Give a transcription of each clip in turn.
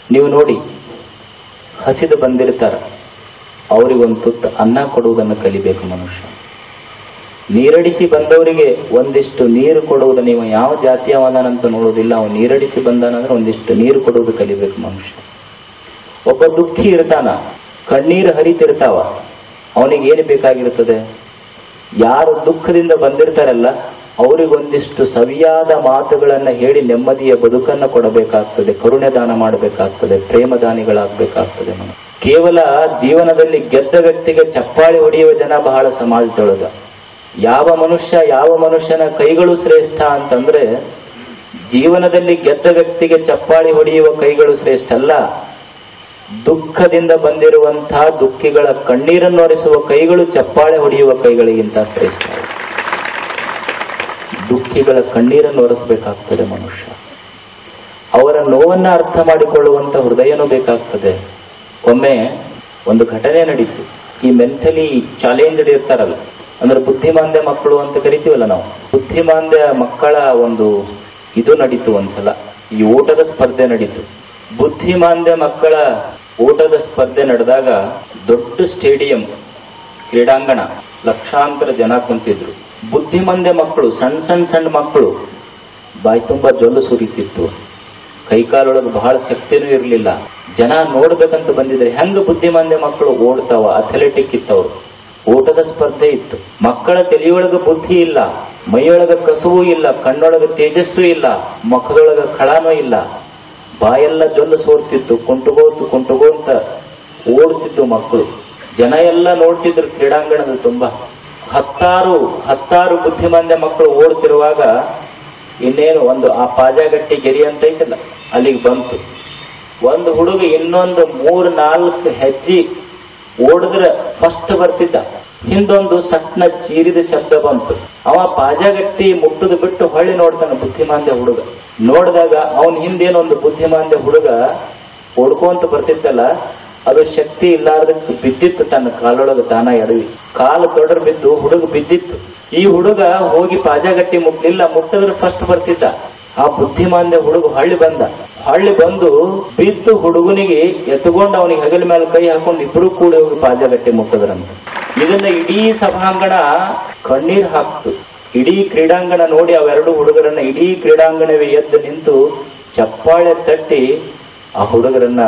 ನೀವು ನೋಡಿ ಹಸಿದು ಬಂದಿರ್ತಾರ ಅವರಿಗೊಂದು ತುತ್ತು ಅನ್ನ ಕೊಡುವುದನ್ನು ಕಲಿಬೇಕು ಮನುಷ್ಯ ನೀರಡಿಸಿ ಬಂದವರಿಗೆ ಒಂದಿಷ್ಟು ನೀರು ಕೊಡುವುದು ನೀವು ಯಾವ ಜಾತಿಯವನಂತ ನೋಡುವುದಿಲ್ಲ ಅವನು ನೀರಡಿಸಿ ಬಂದಾನಂದ್ರೆ ಒಂದಿಷ್ಟು ನೀರು ಕೊಡುವುದು ಕಲಿಬೇಕು ಮನುಷ್ಯ ಒಬ್ಬ ದುಃಖಿ ಇರ್ತಾನ ಕಣ್ಣೀರು ಹರಿತಿರ್ತಾವ ಅವನಿಗೆ ಏನು ಬೇಕಾಗಿರುತ್ತದೆ ಯಾರು ದುಃಖದಿಂದ ಬಂದಿರ್ತಾರಲ್ಲ ಅವರಿಗೊಂದಿಷ್ಟು ಸವಿಯಾದ ಮಾತುಗಳನ್ನ ಹೇಳಿ ನೆಮ್ಮದಿಯ ಬದುಕನ್ನ ಕೊಡಬೇಕಾಗ್ತದೆ ಕರುಣೆ ದಾನ ಮಾಡಬೇಕಾಗ್ತದೆ ಪ್ರೇಮ ದಾನಿಗಳಾಗಬೇಕಾಗ್ತದೆ ಮನುಷ್ಯ. ಕೇವಲ ಜೀವನದಲ್ಲಿ ಗೆದ್ದ ವ್ಯಕ್ತಿಗೆ ಚಪ್ಪಾಳಿ ಹೊಡೆಯುವ ಜನ ಬಹಳ ಸಮಾಜದೊಳಗ ಯಾವ ಮನುಷ್ಯ ಯಾವ ಮನುಷ್ಯನ ಕೈಗಳು ಶ್ರೇಷ್ಠ ಅಂತಂದ್ರೆ ಜೀವನದಲ್ಲಿ ಗೆದ್ದ ವ್ಯಕ್ತಿಗೆ ಚಪ್ಪಾಳಿ ಹೊಡೆಯುವ ಕೈಗಳು ಶ್ರೇಷ್ಠ ಅಲ್ಲ ದುಃಖದಿಂದ ಬಂದಿರುವಂತಹ ದುಃಖಿಗಳ ಕಣ್ಣೀರನ್ನು ಒರೆಸುವ ಕೈಗಳು ಚಪ್ಪಾಳೆ ಹೊಡೆಯುವ ಕೈಗಳಿಗಿಂತ ಶ್ರೇಷ್ಠ ದುಃಖಿಗಳ ಕಣ್ಣೀರನ್ನು ಒರೆಸಬೇಕಾಗ್ತದೆ ಮನುಷ್ಯ ಅವರ ನೋವನ್ನ ಅರ್ಥ ಮಾಡಿಕೊಳ್ಳುವಂತ ಹೃದಯನೂ ಬೇಕಾಗ್ತದೆ ಒಮ್ಮೆ ಒಂದು ಘಟನೆ ನಡೀತು ಈ ಮೆಂಟಲಿ ಚಾಲೆಂಜ್ಡ್ ಇರ್ತಾರಲ್ಲ ಅಂದ್ರೆ ಬುದ್ಧಿಮಾಂದ್ಯ ಮಕ್ಕಳು ಅಂತ ಕರಿತೀವಲ್ಲ ನಾವು ಬುದ್ಧಿಮಾಂದ್ಯ ಮಕ್ಕಳ ಒಂದು ಇದು ನಡೀತು ಒಂದ್ಸಲ ಈ ಓಟದ ಸ್ಪರ್ಧೆ ನಡೀತು ಬುದ್ಧಿಮಾಂದ್ಯ ಮಕ್ಕಳ ಓಟದ ಸ್ಪರ್ಧೆ ನಡೆದಾಗ ದೊಡ್ಡ ಸ್ಟೇಡಿಯಂ ಕ್ರೀಡಾಂಗಣ ಲಕ್ಷಾಂತರ ಜನ ಕುಂತಿದ್ರು ಬುದ್ಧಿಮಾಂದ್ಯ ಮಕ್ಕಳು ಸಣ್ಣ ಸಣ್ಣ ಸಣ್ಣ ಮಕ್ಕಳು ಬಾಯಿ ತುಂಬಾ ಜೊಲ್ಲು ಸುರಿತಿತ್ತು ಕೈಕಾಲೊಳಗೆ ಬಹಳ ಶಕ್ತಿನೂ ಇರಲಿಲ್ಲ ಜನ ನೋಡ್ಬೇಕಂತ ಬಂದಿದ್ರೆ ಹೆಂಗ ಬುದ್ಧಿಮಾಂದ್ಯ ಮಕ್ಕಳು ಓಡ್ತಾವ ಅಥ್ಲೆಟಿಕ್ ಇತ್ತವ್ರು ಓಟದ ಸ್ಪರ್ಧೆ ಇತ್ತು ಮಕ್ಕಳ ತಲೆಯೊಳಗ ಬುದ್ಧಿ ಇಲ್ಲ ಮೈಯೊಳಗ ಕಸುವು ಇಲ್ಲ ಕಣ್ಣೊಳಗ ತೇಜಸ್ಸು ಇಲ್ಲ ಮುಖದೊಳಗ ಖಳಾನೂ ಇಲ್ಲ ಬಾಯೆಲ್ಲ ಜೊಲ್ಲು ಸೋರ್ತಿತ್ತು ಕುಂಟುಗೋತು ಕುಂಟುಗೋಂತ ಓಡ್ತಿತ್ತು ಮಕ್ಕಳು ಜನ ಎಲ್ಲ ನೋಡ್ತಿದ್ರು ಕ್ರೀಡಾಂಗಣದ ತುಂಬಾ ಹತ್ತಾರು ಹತ್ತಾರು ಬುದ್ಧಿಮಾಂದ್ಯ ಮಕ್ಕಳು ಓಡ್ತಿರುವಾಗ ಇನ್ನೇನು ಒಂದು ಆ ಪಾಜಾಗಟ್ಟಿ ಗೆರಿ ಅಂತ ಐತಲ್ಲ ಅಲ್ಲಿಗೆ ಬಂತು ಒಂದು ಹುಡುಗ ಇನ್ನೊಂದು ಮೂರ್ ನಾಲ್ಕು ಹೆಜ್ಜೆ ಓಡಿದ್ರೆ ಫಸ್ಟ್ ಬರ್ತಿದ್ದ ಹಿಂದೊಂದು ಸಣ್ಣ ಚೀರಿದ ಶಬ್ದ ಬಂತು ಅವ ಪಾಜಾಗಟ್ಟಿ ಮುಟ್ಟುದು ಬಿಟ್ಟು ಹೊಳ್ಳಿ ನೋಡ್ತಾನ ಬುದ್ಧಿಮಾಂದ್ಯ ಹುಡುಗ ನೋಡಿದಾಗ ಅವನ್ ಹಿಂದೇನೊಂದು ಬುದ್ಧಿಮಾಂದ್ಯ ಹುಡುಗ ಓಡ್ಕೊಂತ ಬರ್ತಿತ್ತಲ್ಲ ಅದು ಶಕ್ತಿ ಇಲ್ಲಾರ್ದಕ್ಕೆ ಬಿದ್ದಿತ್ತು ತನ್ನ ಕಾಲೊಳಗ ತಾನ ಎಡವಿ ಕಾಲು ತೊಡರ್ ಬಿದ್ದು ಹುಡುಗ ಬಿದ್ದಿತ್ತು ಈ ಹುಡುಗ ಹೋಗಿ ಪಾಜಾಗಟ್ಟಿ ಮುಟ್ಲಿಲ್ಲ ಮುಟ್ಟಿದ್ರೆ ಫಸ್ಟ್ ಬರ್ತಿದ್ದ ಆ ಬುದ್ಧಿಮಾಂದ್ಯ ಹುಡುಗ ಹಳ್ಳಿ ಬಂದ ಹಳ್ಳಿ ಬಂದು ಬಿದ್ದು ಹುಡುಗನಿಗೆ ಎತ್ಕೊಂಡು ಅವನಿಗೆ ಹೆಗಲ ಮೇಲೆ ಕೈ ಹಾಕೊಂಡು ಇಬ್ರು ಕೂಡ ಹೋಗಿ ಪಾಜಾಗಟ್ಟಿ ಮುಟ್ಟದ್ರಂತ ಇದನ್ನ ಇಡೀ ಸಭಾಂಗಣ ಕಣ್ಣೀರ್ ಹಾಕ್ತು ಇಡೀ ಕ್ರೀಡಾಂಗಣ ನೋಡಿ ಅವೆರಡು ಹುಡುಗರನ್ನ ಇಡೀ ಕ್ರೀಡಾಂಗಣವೇ ಎದ್ದು ನಿಂತು ಚಪ್ಪಾಳೆ ತಟ್ಟಿ ಆ ಹುಡುಗರನ್ನ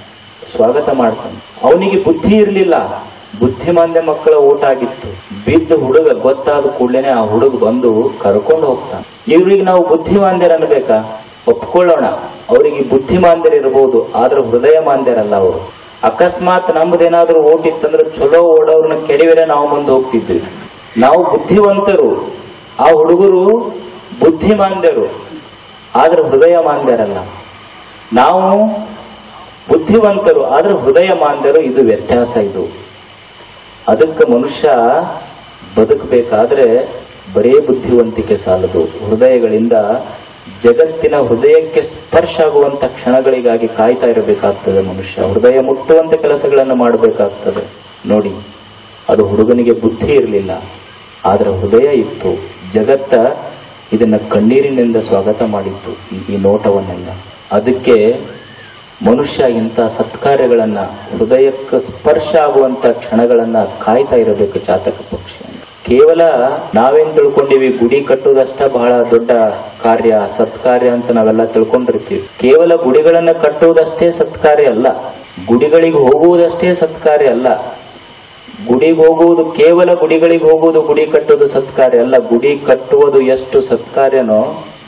ಸ್ವಾಗತ ಮಾಡ್ತಾನೆ ಅವನಿಗೆ ಬುದ್ಧಿ ಇರಲಿಲ್ಲ ಬುದ್ಧಿಮಾಂದ್ಯ ಮಕ್ಕಳ ಓಟ ಆಗಿತ್ತು ಬಿದ್ದ ಹುಡುಗ ಗೊತ್ತಾದ ಕೂಡಲೇ ಆ ಹುಡುಗ ಬಂದು ಕರ್ಕೊಂಡು ಹೋಗ್ತಾನೆ ಇವ್ರಿಗೆ ನಾವು ಬುದ್ಧಿಮಾಂದ್ಯರ ಅನ್ಬೇಕಾ ಒಪ್ಕೊಳ್ಳೋಣ ಅವರಿಗೆ ಬುದ್ಧಿಮಾಂದ್ಯರ ಇರಬಹುದು ಆದ್ರೆ ಹೃದಯ ಮಾಂದ್ಯರಲ್ಲ ಅವರು ಅಕಸ್ಮಾತ್ ನಮ್ದೇನಾದ್ರೂ ಓಟಿತ್ತಂದ್ರೆ ಚಲೋ ಓಡೋರ್ನ ಕೆಡವಿರೆ ನಾವು ಮುಂದೆ ಹೋಗ್ತಿದ್ವಿ ನಾವು ಬುದ್ಧಿವಂತರು ಆ ಹುಡುಗರು ಬುದ್ಧಿಮಾಂದ್ಯರು ಆದ್ರೆ ಹೃದಯ ಮಾಂದ್ಯರಲ್ಲ ನಾವು ಬುದ್ಧಿವಂತರು ಆದ್ರೆ ಹೃದಯ ಮಾಂದ್ಯರು ಇದು ವ್ಯತ್ಯಾಸ ಇದು ಅದಕ್ಕೆ ಮನುಷ್ಯ ಬದುಕಬೇಕಾದ್ರೆ ಬರೇ ಬುದ್ಧಿವಂತಿಕೆ ಸಾಲದು ಹೃದಯಗಳಿಂದ ಜಗತ್ತಿನ ಹೃದಯಕ್ಕೆ ಸ್ಪರ್ಶ ಆಗುವಂತ ಕ್ಷಣಗಳಿಗಾಗಿ ಕಾಯ್ತಾ ಇರಬೇಕಾಗ್ತದೆ ಮನುಷ್ಯ ಹೃದಯ ಮುಟ್ಟುವಂತ ಕೆಲಸಗಳನ್ನು ಮಾಡಬೇಕಾಗ್ತದೆ ನೋಡಿ ಅದು ಹುಡುಗನಿಗೆ ಬುದ್ಧಿ ಇರಲಿಲ್ಲ ಆದ್ರೆ ಹೃದಯ ಇತ್ತು ಜಗತ್ತ ಇದನ್ನ ಕಣ್ಣೀರಿನಿಂದ ಸ್ವಾಗತ ಮಾಡಿತ್ತು ಈ- ಈ ನೋಟವನ್ನೆಲ್ಲ ಅದಕ್ಕೆ ಮನುಷ್ಯ ಇಂಥ ಸತ್ಕಾರ್ಯಗಳನ್ನ ಹೃದಯಕ್ಕೆ ಸ್ಪರ್ಶ ಆಗುವಂತ ಕ್ಷಣಗಳನ್ನ ಕಾಯ್ತಾ ಇರಬೇಕು ಜಾತಕ ಪಕ್ಷಿ ಕೇವಲ ನಾವೇನ್ ತಿಳ್ಕೊಂಡಿವಿ ಗುಡಿ ಕಟ್ಟುವುದಷ್ಟ ಬಹಳ ದೊಡ್ಡ ಕಾರ್ಯ ಸತ್ಕಾರ್ಯ ಅಂತ ನಾವೆಲ್ಲ ತಿಳ್ಕೊಂಡಿರ್ತೀವಿ ಕೇವಲ ಗುಡಿಗಳನ್ನ ಕಟ್ಟುವುದಷ್ಟೇ ಸತ್ಕಾರ್ಯ ಅಲ್ಲ ಗುಡಿಗಳಿಗೆ ಹೋಗುವುದಷ್ಟೇ ಸತ್ಕಾರ್ಯ ಅಲ್ಲ ಗುಡಿಗೆ ಹೋಗುವುದು ಕೇವಲ ಗುಡಿಗಳಿಗೆ ಹೋಗುವುದು ಗುಡಿ ಕಟ್ಟುವುದು ಸತ್ಕಾರ್ಯ ಅಲ್ಲ ಗುಡಿ ಕಟ್ಟುವುದು ಎಷ್ಟು ಸತ್ಕಾರ್ಯನೋ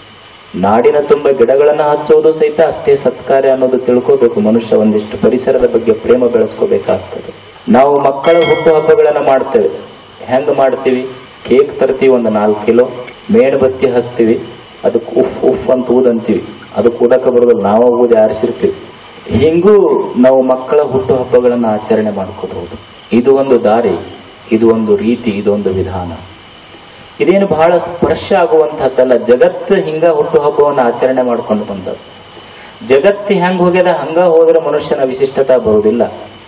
ನಾಡಿನ ತುಂಬ ಗಿಡಗಳನ್ನ ಹಚ್ಚುವುದು ಸಹಿತ ಅಷ್ಟೇ ಸತ್ಕಾರ್ಯ ಅನ್ನೋದು ತಿಳ್ಕೋಬೇಕು ಮನುಷ್ಯ ಒಂದಿಷ್ಟು ಪರಿಸರದ ಬಗ್ಗೆ ಪ್ರೇಮ ಬೆಳೆಸ್ಕೋಬೇಕಾಗ್ತದೆ ನಾವು ಮಕ್ಕಳ ಹುಟ್ಟು ಹಬ್ಬಗಳನ್ನ ಮಾಡ್ತೇವೆ ಹೆಂಗ್ ಮಾಡ್ತೀವಿ ಕೇಕ್ ತರ್ತೀವಿ ಒಂದು ನಾಲ್ಕು ಕಿಲೋ ಮೇಣಬತ್ತಿ ಹಚ್ತೀವಿ ಅದಕ್ಕೆ ಉಫ್ ಉಫ್ ಅಂತ ಊದಂತೀವಿ ಅದಕ್ಕೆ ಊದಕ ಬರೋದಿಲ್ಲ ನಾವು ಊದಿ ಆರಿಸಿರ್ತೀವಿ ಹಿಂಗೂ ನಾವು ಮಕ್ಕಳ ಹುಟ್ಟು ಹಬ್ಬಗಳನ್ನ ಆಚರಣೆ ಮಾಡ್ಕೋಬಹುದು ಇದು ಒಂದು ದಾರಿ ಇದು ಒಂದು ರೀತಿ ಇದೊಂದು ವಿಧಾನ ಇದೇನು ಬಹಳ ಸ್ಪರ್ಶ ಆಗುವಂತಹದ್ದಲ್ಲ ಜಗತ್ತು ಹಿಂಗ ಹುಟ್ಟು ಹಬ್ಬವನ್ನು ಆಚರಣೆ ಮಾಡ್ಕೊಂಡು ಬಂದದ್ದು ಜಗತ್ತು ಹೆಂಗ್ ಹೋಗ್ಯದ ಹಂಗ ಹೋದ್ರೆ ಮನುಷ್ಯನ ವಿಶಿಷ್ಟತಾ ಬರುವುದಿಲ್ಲ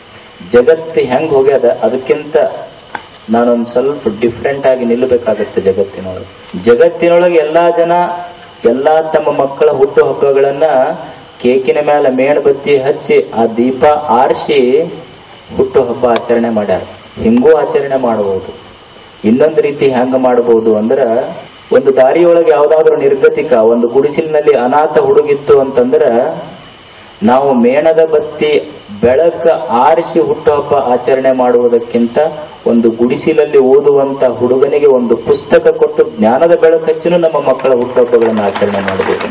ಜಗತ್ತು ಹೆಂಗ್ ಹೋಗ್ಯದ ಅದಕ್ಕಿಂತ ನಾನೊಂದು ಸ್ವಲ್ಪ ಡಿಫ್ರೆಂಟ್ ಆಗಿ ನಿಲ್ಲಬೇಕಾಗತ್ತೆ ಜಗತ್ತಿನೊಳಗೆ ಜಗತ್ತಿನೊಳಗೆ ಎಲ್ಲಾ ಜನ ಎಲ್ಲಾ ತಮ್ಮ ಮಕ್ಕಳ ಹುಟ್ಟು ಹಬ್ಬಗಳನ್ನ ಕೇಕಿನ ಮೇಲೆ ಮೇಣಬತ್ತಿ ಹಚ್ಚಿ ಆ ದೀಪ ಆರಿಸಿ ಹುಟ್ಟು ಹಬ್ಬ ಆಚರಣೆ ಮಾಡ್ಯಾರ ಹಿಂಗೂ ಆಚರಣೆ ಮಾಡಬಹುದು ಇನ್ನೊಂದು ರೀತಿ ಹೆಂಗ ಮಾಡಬಹುದು ಅಂದ್ರ ಒಂದು ದಾರಿಯೊಳಗೆ ಯಾವ್ದಾದ್ರು ನಿರ್ಗತಿಕ ಒಂದು ಗುಡಿಸಿಲಿನಲ್ಲಿ ಅನಾಥ ಹುಡುಗಿತ್ತು ಅಂತಂದ್ರ ನಾವು ಮೇಣದ ಬತ್ತಿ ಬೆಳಕ ಆರಿಸಿ ಹುಟ್ಟುಹಬ್ಬ ಆಚರಣೆ ಮಾಡುವುದಕ್ಕಿಂತ ಒಂದು ಗುಡಿಸಿಲಲ್ಲಿ ಓದುವಂತ ಹುಡುಗನಿಗೆ ಒಂದು ಪುಸ್ತಕ ಕೊಟ್ಟು ಜ್ಞಾನದ ಬೆಳಕು ಹಚ್ಚಿನೂ ನಮ್ಮ ಮಕ್ಕಳ ಹುಟ್ಟುಹಬ್ಬಗಳನ್ನು ಆಚರಣೆ ಮಾಡಬೇಕು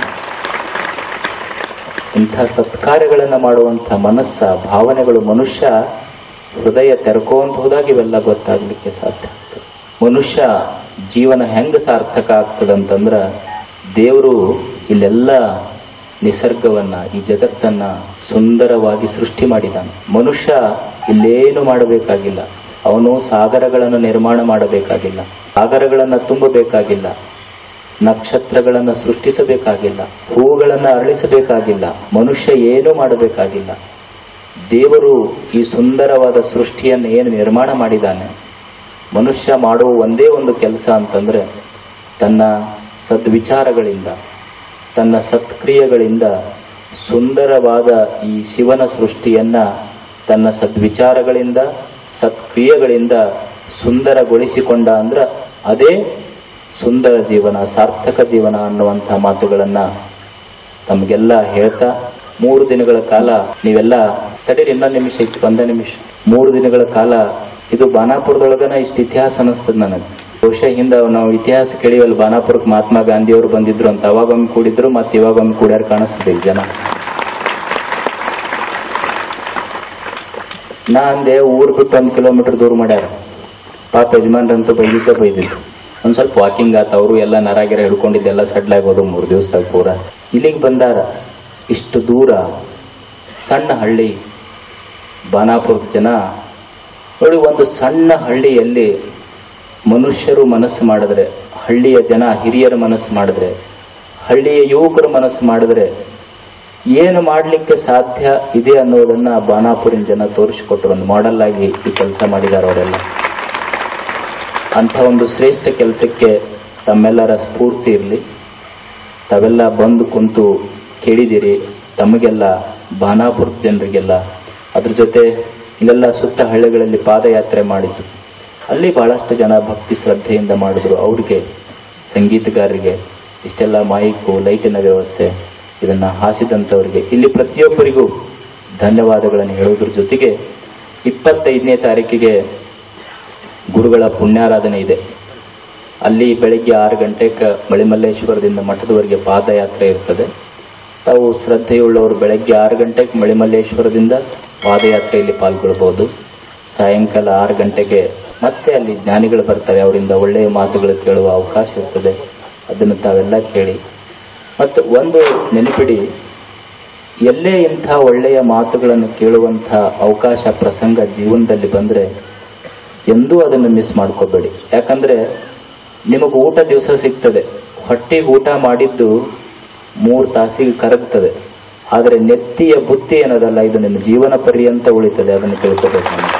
ಇಂಥ ಸತ್ಕಾರ್ಯಗಳನ್ನ ಮಾಡುವಂತ ಮನಸ್ಸ ಭಾವನೆಗಳು ಮನುಷ್ಯ ಹೃದಯ ತೆರ್ಕೊಂತ ಹೋದಾಗ ಇವೆಲ್ಲ ಗೊತ್ತಾಗ್ಲಿಕ್ಕೆ ಸಾಧ್ಯ ಆಗ್ತದೆ ಮನುಷ್ಯ ಜೀವನ ಹೆಂಗ ಸಾರ್ಥಕ ಆಗ್ತದಂತಂದ್ರ ದೇವರು ಇಲ್ಲೆಲ್ಲ ನಿಸರ್ಗವನ್ನ ಈ ಜಗತ್ತನ್ನ ಸುಂದರವಾಗಿ ಸೃಷ್ಟಿ ಮಾಡಿದಾನೆ ಮನುಷ್ಯ ಇಲ್ಲೇನು ಮಾಡಬೇಕಾಗಿಲ್ಲ ಅವನು ಸಾಗರಗಳನ್ನು ನಿರ್ಮಾಣ ಮಾಡಬೇಕಾಗಿಲ್ಲ ಸಾಗರಗಳನ್ನ ತುಂಬಬೇಕಾಗಿಲ್ಲ ನಕ್ಷತ್ರಗಳನ್ನು ಸೃಷ್ಟಿಸಬೇಕಾಗಿಲ್ಲ ಹೂಗಳನ್ನು ಅರಳಿಸಬೇಕಾಗಿಲ್ಲ ಮನುಷ್ಯ ಏನೂ ಮಾಡಬೇಕಾಗಿಲ್ಲ ದೇವರು ಈ ಸುಂದರವಾದ ಸೃಷ್ಟಿಯನ್ನು ಏನು ನಿರ್ಮಾಣ ಮಾಡಿದ್ದಾನೆ ಮನುಷ್ಯ ಮಾಡುವ ಒಂದೇ ಒಂದು ಕೆಲಸ ಅಂತಂದ್ರೆ ತನ್ನ ಸದ್ವಿಚಾರಗಳಿಂದ ತನ್ನ ಸತ್ಕ್ರಿಯೆಗಳಿಂದ ಸುಂದರವಾದ ಈ ಶಿವನ ಸೃಷ್ಟಿಯನ್ನ ತನ್ನ ಸದ್ವಿಚಾರಗಳಿಂದ ಸತ್ಕ್ರಿಯೆಗಳಿಂದ ಸುಂದರಗೊಳಿಸಿಕೊಂಡ ಅಂದ್ರ ಅದೇ ಸುಂದರ ಜೀವನ ಸಾರ್ಥಕ ಜೀವನ ಅನ್ನುವಂಥ ಮಾತುಗಳನ್ನ ತಮಗೆಲ್ಲ ಹೇಳ್ತಾ ಮೂರು ದಿನಗಳ ಕಾಲ ನೀವೆಲ್ಲ ತಡೀರಿ ಇನ್ನೊಂದು ನಿಮಿಷ ಇತ್ತು ಒಂದೇ ನಿಮಿಷ ಮೂರು ದಿನಗಳ ಕಾಲ ಇದು ಬಾನಾಪುರದೊಳಗನ ಇಷ್ಟು ಇತಿಹಾಸ ಅನಿಸ್ತದ ನನಗೆ ಬಹುಶಃ ಹಿಂದ ನಾವು ಇತಿಹಾಸ ಕೇಳಿವಲ್ಲಿ ಬಾನಾಪುರಕ್ಕೆ ಮಹಾತ್ಮ ಗಾಂಧಿಯವರು ಬಂದಿದ್ರು ಅಂತ ಅವಾಗೊಮ್ಮೆ ಕೂಡಿದ್ರು ಮತ್ತೆ ಇವಾಗೊಮ್ಮೆ ಕೂಡ್ಯಾರ ಕಾಣಿಸ್ತದೆ ಈಗ ಜನ ನಾ ಅಂದೆ ಊರ್ ಬಿಟ್ಟು ಒಂದ್ ಕಿಲೋಮೀಟರ್ ದೂರ ಮಾಡ್ಯಾರ ಪಾಪ ಯಜಮಾನ್ರಂತೂ ಬೈದಿದ್ದ ಬೈದಿದ್ರು ಒಂದ್ ಸ್ವಲ್ಪ ವಾಕಿಂಗ್ ಆತ ಅವರು ಎಲ್ಲ ನರಾಗಿರ ಹಿಡ್ಕೊಂಡಿದ್ದೆಲ್ಲ ಸಡ್ಲಾಗೋದು ಮೂರು ದಿವಸದಾಗ ಪೂರ ಇಲ್ಲಿಗೆ ಬಂದಾರ ಇಷ್ಟು ದೂರ ಸಣ್ಣ ಹಳ್ಳಿ ಬಾನಾಪುರದ ಜನ ನೋಡಿ ಒಂದು ಸಣ್ಣ ಹಳ್ಳಿಯಲ್ಲಿ ಮನುಷ್ಯರು ಮನಸ್ಸು ಮಾಡಿದ್ರೆ ಹಳ್ಳಿಯ ಜನ ಹಿರಿಯರ ಮನಸ್ಸು ಮಾಡಿದ್ರೆ ಹಳ್ಳಿಯ ಯುವಕರು ಮನಸ್ಸು ಮಾಡಿದ್ರೆ ಏನು ಮಾಡಲಿಕ್ಕೆ ಸಾಧ್ಯ ಇದೆ ಅನ್ನೋದನ್ನ ಬಾನಾಪುರಿನ ಜನ ತೋರಿಸಿಕೊಟ್ರು ಒಂದು ಮಾಡೆಲ್ ಆಗಿ ಈ ಕೆಲಸ ಮಾಡಿದ್ದಾರೆ ಅವರೆಲ್ಲ ಅಂಥ ಒಂದು ಶ್ರೇಷ್ಠ ಕೆಲಸಕ್ಕೆ ತಮ್ಮೆಲ್ಲರ ಸ್ಫೂರ್ತಿ ಇರಲಿ ತಾವೆಲ್ಲ ಬಂದು ಕುಂತು ಕೇಳಿದಿರಿ ತಮಗೆಲ್ಲ ಬಾನಾಪುರ ಜನರಿಗೆಲ್ಲ ಅದ್ರ ಜೊತೆ ಇಲ್ಲೆಲ್ಲ ಸುತ್ತ ಹಳ್ಳಿಗಳಲ್ಲಿ ಪಾದಯಾತ್ರೆ ಮಾಡಿದ್ದು ಅಲ್ಲಿ ಬಹಳಷ್ಟು ಜನ ಭಕ್ತಿ ಶ್ರದ್ಧೆಯಿಂದ ಮಾಡಿದ್ರು ಅವ್ರಿಗೆ ಸಂಗೀತಗಾರರಿಗೆ ಇಷ್ಟೆಲ್ಲ ಮೈಕು ಲೈಟಿನ ವ್ಯವಸ್ಥೆ ಇದನ್ನ ಹಾಸಿದಂಥವರಿಗೆ ಇಲ್ಲಿ ಪ್ರತಿಯೊಬ್ಬರಿಗೂ ಧನ್ಯವಾದಗಳನ್ನು ಹೇಳೋದ್ರ ಜೊತೆಗೆ ಇಪ್ಪತ್ತೈದನೇ ತಾರೀಕಿಗೆ ಗುರುಗಳ ಪುಣ್ಯಾರಾಧನೆ ಇದೆ ಅಲ್ಲಿ ಬೆಳಿಗ್ಗೆ ಆರು ಗಂಟೆಗೆ ಮಳಿಮಲ್ಲೇಶ್ವರದಿಂದ ಮಠದವರೆಗೆ ಪಾದಯಾತ್ರೆ ಇರ್ತದೆ ತಾವು ಶ್ರದ್ಧೆಯುಳ್ಳವರು ಬೆಳಗ್ಗೆ ಆರು ಗಂಟೆಗೆ ಮಳಿಮಲ್ಲೇಶ್ವರದಿಂದ ಪಾದಯಾತ್ರೆಯಲ್ಲಿ ಪಾಲ್ಗೊಳ್ಬಹುದು ಸಾಯಂಕಾಲ ಆರು ಗಂಟೆಗೆ ಮತ್ತೆ ಅಲ್ಲಿ ಜ್ಞಾನಿಗಳು ಬರ್ತಾರೆ ಅವರಿಂದ ಒಳ್ಳೆಯ ಮಾತುಗಳು ಕೇಳುವ ಅವಕಾಶ ಇರ್ತದೆ ಅದನ್ನು ತಾವೆಲ್ಲ ಕೇಳಿ ಮತ್ತು ಒಂದು ನೆನಪಿಡಿ ಎಲ್ಲೇ ಇಂಥ ಒಳ್ಳೆಯ ಮಾತುಗಳನ್ನು ಕೇಳುವಂಥ ಅವಕಾಶ ಪ್ರಸಂಗ ಜೀವನದಲ್ಲಿ ಬಂದ್ರೆ ಎಂದೂ ಅದನ್ನು ಮಿಸ್ ಮಾಡ್ಕೋಬೇಡಿ ಯಾಕಂದ್ರೆ ನಿಮಗೆ ಊಟ ದಿವಸ ಸಿಗ್ತದೆ ಹೊಟ್ಟೆಗೆ ಊಟ ಮಾಡಿದ್ದು ಮೂರು ತಾಸಿಗೆ ಕರಗ್ತದೆ ಆದರೆ ನೆತ್ತಿಯ ಬುತ್ತಿ ಏನದಲ್ಲ ಇದು ನಿಮ್ಮ ಜೀವನ ಪರ್ಯಂತ ಉಳಿತದೆ ಅದನ್ನು ತಿಳ್ಕೋಬೇಕು ನಾವು